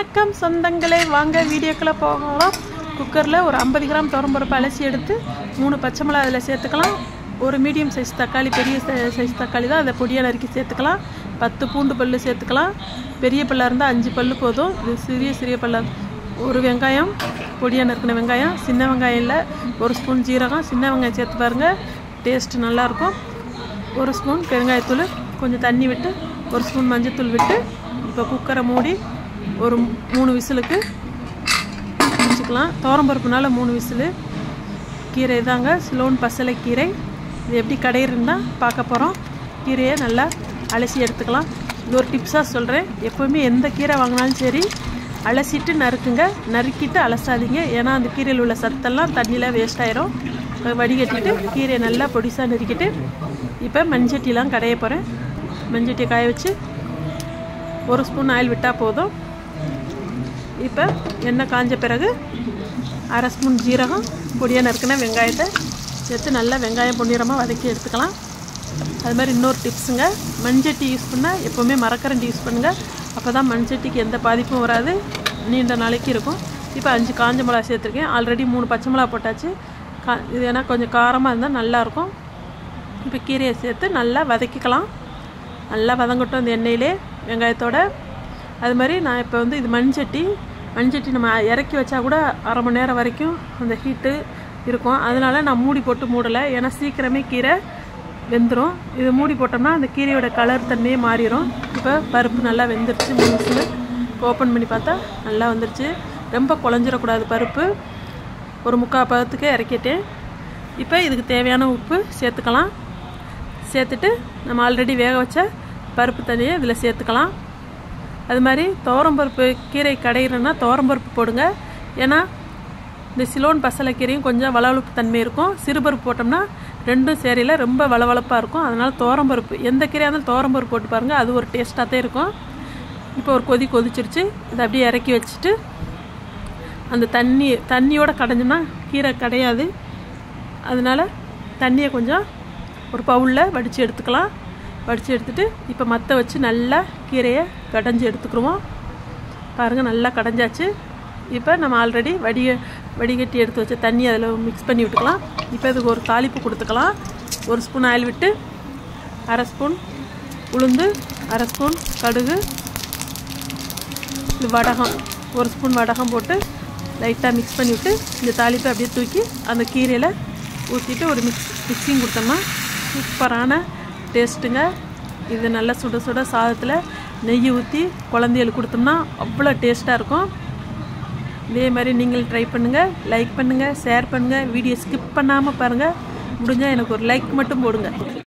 வணக்கம் சொந்தங்களே வாங்க வீடியோக்குள்ளே போகலாம் குக்கரில் ஒரு ஐம்பது கிராம் துவரம்பருப்பு அலசி எடுத்து மூணு பச்சை மிளகா அதில் சேர்த்துக்கலாம் ஒரு மீடியம் சைஸ் தக்காளி பெரிய சைஸ் தக்காளி தான் அதை பொடியாக நறுக்கி சேர்த்துக்கலாம் பத்து பூண்டு பல்லு சேர்த்துக்கலாம் பெரிய பல்லாக இருந்தால் அஞ்சு பல்லு போதும் இது சிறிய சிறிய பல்லா ஒரு வெங்காயம் பொடியாக நறுக்கின வெங்காயம் சின்ன வெங்காயம் இல்லை ஒரு ஸ்பூன் ஜீரகம் சின்ன வெங்காயம் சேர்த்து பாருங்கள் டேஸ்ட் நல்லாயிருக்கும் ஒரு ஸ்பூன் பெருங்காயத்தூள் கொஞ்சம் தண்ணி விட்டு ஒரு ஸ்பூன் மஞ்சத்தூள் விட்டு இப்போ குக்கரை மூடி ஒரு மூணு விசிலுக்கு வச்சுக்கலாம் பருப்புனால மூணு விசிலு கீரை தாங்க சிலோன் பசலை கீரை இது எப்படி கடையிருந்தா பார்க்க போகிறோம் கீரையை நல்லா அலசி எடுத்துக்கலாம் இது ஒரு டிப்ஸாக சொல்கிறேன் எப்போவுமே எந்த கீரை வாங்கினாலும் சரி அலசிட்டு நறுக்குங்க நறுக்கிட்டு அலசாதீங்க ஏன்னா அந்த கீரையில் உள்ள சத்தெல்லாம் தண்ணியில் வேஸ்ட் ஆயிரும் வடிகட்டிட்டு கீரையை நல்லா பொடிசாக நறுக்கிட்டு இப்போ மண்சட்டிலாம் கடைய போகிறேன் மண்சட்டியை காய வச்சு ஒரு ஸ்பூன் ஆயில் விட்டால் போதும் இப்போ எண்ணெய் காஞ்ச பிறகு அரை ஸ்பூன் ஜீரகம் பொடியாக நறுக்கின வெங்காயத்தை சேர்த்து நல்லா வெங்காயம் பொன்னிறமாக வதக்கி எடுத்துக்கலாம் அது மாதிரி இன்னொரு டிப்ஸுங்க மண்சட்டி யூஸ் பண்ணால் எப்போவுமே மரக்கரண்டி யூஸ் பண்ணுங்கள் அப்போ தான் மண்சட்டிக்கு எந்த பாதிப்பும் வராது நீண்ட நாளைக்கு இருக்கும் இப்போ அஞ்சு காஞ்ச மிளகா சேர்த்துருக்கேன் ஆல்ரெடி மூணு பச்சை மிளகா போட்டாச்சு கா இது ஏன்னா கொஞ்சம் காரமாக இருந்தால் நல்லாயிருக்கும் இப்போ கீரையை சேர்த்து நல்லா வதக்கிக்கலாம் நல்லா வதங்கட்டும் இந்த எண்ணெயிலே வெங்காயத்தோட அது மாதிரி நான் இப்போ வந்து இது மண்சட்டி மண்சட்டி நம்ம இறக்கி வச்சா கூட அரை மணி நேரம் வரைக்கும் அந்த ஹீட்டு இருக்கும் அதனால நான் மூடி போட்டு மூடலை ஏன்னா சீக்கிரமே கீரை வெந்துடும் இது மூடி போட்டோம்னா அந்த கீரையோட கலர் தன்மையே மாறிடும் இப்போ பருப்பு நல்லா வெந்துருச்சு மூணு விசில் ஓப்பன் பண்ணி பார்த்தா நல்லா வந்துருச்சு ரொம்ப குழஞ்சிடக்கூடாது பருப்பு ஒரு முக்கால் பதத்துக்கு இறக்கிட்டேன் இப்போ இதுக்கு தேவையான உப்பு சேர்த்துக்கலாம் சேர்த்துட்டு நம்ம ஆல்ரெடி வேக வச்ச பருப்பு தண்ணியை இதில் சேர்த்துக்கலாம் அது மாதிரி துவரம்பருப்பு கீரை கடையிறன்னா துவரம்பருப்பு போடுங்க ஏன்னா இந்த சிலோன் பசலை கீரையும் கொஞ்சம் வளவளப்பு தன்மை இருக்கும் சிறுபருப்பு போட்டோம்னா ரெண்டும் சேரையில் ரொம்ப வளவளப்பாக இருக்கும் அதனால் துவரம்பருப்பு எந்த கீரையாக இருந்தாலும் துவரம்பருப்பு போட்டு பாருங்கள் அது ஒரு டேஸ்ட்டாக தான் இருக்கும் இப்போ ஒரு கொதி கொதிச்சிருச்சு இதை அப்படியே இறக்கி வச்சுட்டு அந்த தண்ணி தண்ணியோட கடைஞ்சோம்னா கீரை கிடையாது அதனால் தண்ணியை கொஞ்சம் ஒரு பவுலில் வடித்து எடுத்துக்கலாம் வடித்து எடுத்துட்டு இப்போ மற்ற வச்சு நல்லா கீரையை கடைஞ்சி எடுத்துக்கிடுவோம் பாருங்கள் நல்லா கடைஞ்சாச்சு இப்போ நம்ம ஆல்ரெடி வடிக வடிகட்டி எடுத்து வச்ச தண்ணி அதில் மிக்ஸ் பண்ணி விட்டுக்கலாம் இப்போ இதுக்கு ஒரு தாளிப்பு கொடுத்துக்கலாம் ஒரு ஸ்பூன் ஆயில் விட்டு அரை ஸ்பூன் உளுந்து அரை ஸ்பூன் கடுகு இது வடகம் ஒரு ஸ்பூன் வடகம் போட்டு லைட்டாக மிக்ஸ் பண்ணி விட்டு இந்த தாளிப்பை அப்படியே தூக்கி அந்த கீரையில் ஊற்றிட்டு ஒரு மிக்ஸ் மிக்ஸிங் கொடுத்தோம்னா சூப்பரான டேஸ்ட்டுங்க இது நல்லா சுட சுட சாதத்தில் நெய் ஊற்றி குழந்தைகளுக்கு கொடுத்தோம்னா அவ்வளோ டேஸ்ட்டாக இருக்கும் இதே மாதிரி நீங்கள் ட்ரை பண்ணுங்கள் லைக் பண்ணுங்கள் ஷேர் பண்ணுங்கள் வீடியோ ஸ்கிப் பண்ணாமல் பாருங்கள் முடிஞ்சால் எனக்கு ஒரு லைக் மட்டும் போடுங்க